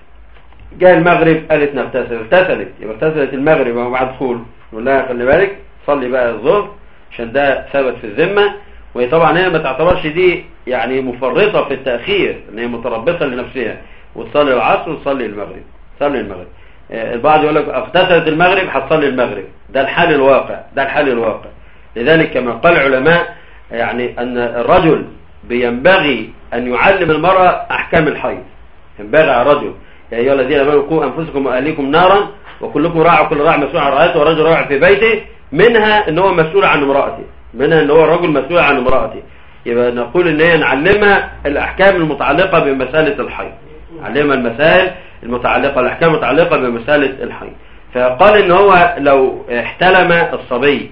جاء المغرب قالت نغتسل اغتسلت يبقى اغتسلت المغرب ومع دخول نقول لها خلي بالك صلي بقى الظهر عشان ده ثبت في الذمة وهي طبعا هي ما تعتبرش دي يعني مفرطة في التأخير ان هي متربصة لنفسها وتصلي العصر وتصلي المغرب تصلي المغرب البعض يقول لك اغتسلت المغرب هتصلي المغرب ده الحال الواقع ده الحال الواقع لذلك كما قال العلماء يعني ان الرجل بينبغي ان يعلم المرأة احكام الحيض ينبغي على الرجل يا ايها الذين امنوا قوا انفسكم واهليكم نارا وكلكم راع وكل راع مسؤول عن رعيته ورجل راع في بيته منها ان هو مسؤول عن امرأته منها ان هو الرجل مسؤول عن امرأته يبقى نقول ان هي نعلمها الاحكام المتعلقة بمسألة الحيض نعلمها المسائل المتعلقة الأحكام المتعلقة بمسألة الحيض فقال ان هو لو احتلم الصبي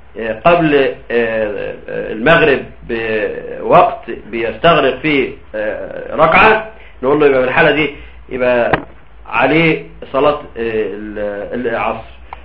قبل المغرب بوقت بيستغرق فيه ركعة نقول له يبقى في الحالة دي يبقى عليه صلاة العصر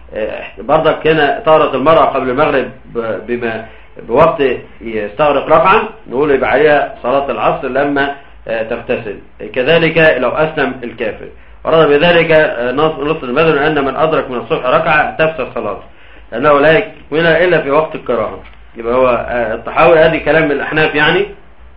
برضك هنا طارت المرأة قبل المغرب بما بوقت يستغرق ركعة نقول يبقى عليها صلاة العصر لما تغتسل كذلك لو أسلم الكافر ورد بذلك نص المذهب أن من أدرك من الصبح ركعة تفسد صلاته لأنه لا يكمل إلا في وقت الكراهة يبقى هو الطحاوي هذه كلام من الأحناف يعني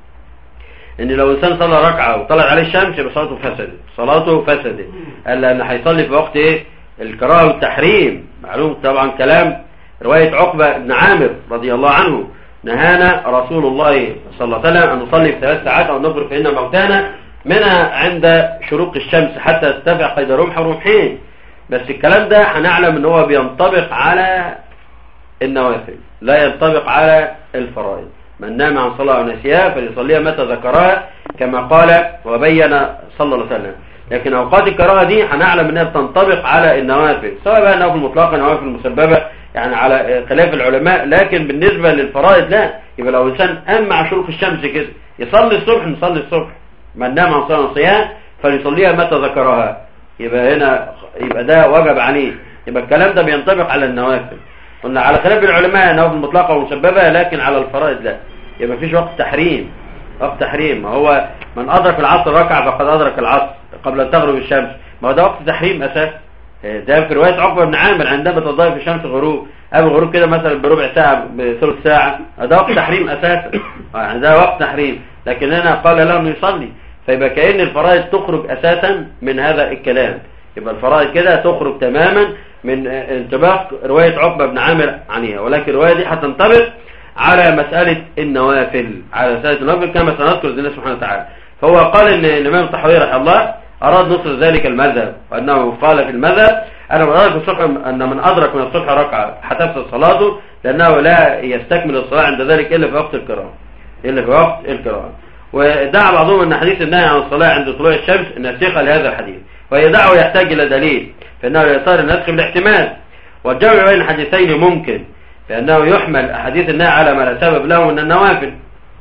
ان لو انسان صلى ركعة وطلعت عليه الشمس يبقى صلاته فسدت صلاته فسدت قال لأن هيصلي في وقت ايه الكراهه والتحريم معلوم طبعا كلام رواية عقبة بن عامر رضي الله عنه نهانا رسول الله صلى الله عليه وسلم أن نصلي في ثلاث ساعات أو نفرق فإن موتانا منها عند شروق الشمس حتى تتبع قيد رمح ورمحين بس الكلام ده هنعلم ان هو بينطبق على النوافل لا ينطبق على الفرائض من نام عن صلاة ونسيها فليصليها متى ذكرها كما قال وبين صلى الله عليه وسلم لكن أوقات الكراهة دي هنعلم أنها بتنطبق على النوافل سواء بقى نوافل مطلقة نوافل مسببة يعني على خلاف العلماء لكن بالنسبة للفرائض لا يبقى لو إنسان قام مع شروق الشمس كده يصلي الصبح نصلي الصبح من نام عن صلاة ونسيها فليصليها متى ذكرها يبقى هنا يبقى ده وجب عليه يبقى الكلام ده بينطبق على النوافل قلنا على خلاف العلماء نوافل مطلقة ومسببة لكن على الفرائض لا يبقى مفيش وقت تحريم وقت تحريم ما هو من أدرك العصر ركع فقد أدرك العصر قبل أن تغرب الشمس ما هو ده وقت تحريم أساس ده في رواية عقبة بن عامر عندما تضايف الشمس غروب قبل الغروب كده مثلا بربع ساعة بثلث ساعة ده وقت تحريم أساسا يعني ده وقت تحريم لكن هنا قال له انه يصلي فيبقى كأن الفرائض تخرج أساسا من هذا الكلام يبقى الفرائض كده تخرج تماما من انطباق رواية عقبة بن عامر عنها ولكن الرواية دي هتنطبق على مسألة النوافل على مسألة النوافل كما سنذكر الله سبحانه وتعالى فهو قال ان الامام الطحاوي رحمه الله اراد نصر ذلك المذهب وانه قال في المذهب انا من ادرك الصبح ان من ادرك من الصبح ركعه هتفسد صلاته لانه لا يستكمل الصلاه عند ذلك الا في وقت القراءه الا في وقت القراءه ودعا بعضهم ان حديث النهي عن الصلاه عند طلوع الشمس نسيقه لهذا الحديث وهي دعوه يحتاج الى دليل فانه يصير النسخ بالاحتمال والجمع بين الحديثين ممكن لأنه يحمل أحاديث النهي على ما لا سبب له من النوافل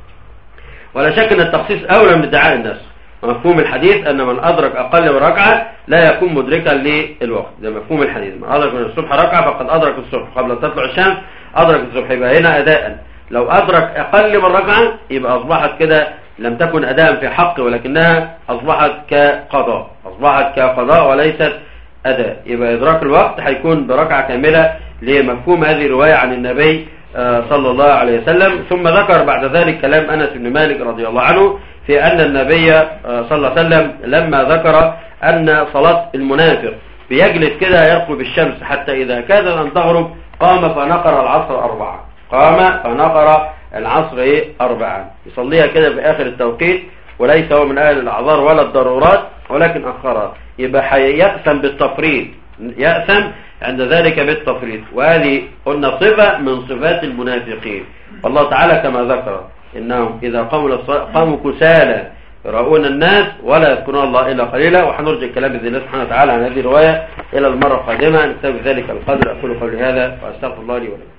ولا شك أن التخصيص أولى من ادعاء النسخ مفهوم الحديث أن من أدرك أقل من ركعة لا يكون مدركا للوقت ده مفهوم الحديث من أدرك من الصبح ركعة فقد أدرك الصبح قبل أن تطلع الشمس أدرك الصبح يبقى هنا أداء لو أدرك أقل من ركعة يبقى أصبحت كده لم تكن أداء في حق ولكنها أصبحت كقضاء أصبحت كقضاء وليست أداء يبقى إدراك الوقت هيكون بركعة كاملة لمفهوم هذه الرواية عن النبي صلى الله عليه وسلم ثم ذكر بعد ذلك كلام أنس بن مالك رضي الله عنه في أن النبي صلى الله عليه وسلم لما ذكر أن صلاة المنافق بيجلس كده يرقب الشمس حتى إذا كاد أن تغرب قام فنقر العصر أربعة قام فنقر العصر إيه أربعة يصليها كده في آخر التوقيت وليس هو من أهل الأعذار ولا الضرورات ولكن أخرها يبقى يأثم بالتفريط يأثم عند ذلك بالتفريط وهذه قلنا صفة من صفات المنافقين والله تعالى كما ذكر إنهم إذا قاموا قاموا كسالى يراؤون الناس ولا يذكرون الله إلا قليلا وحنرجع الكلام بإذن الله سبحانه وتعالى عن هذه الرواية إلى المرة القادمة نكتب ذلك القدر أقول قولي هذا وأستغفر الله لي ولكم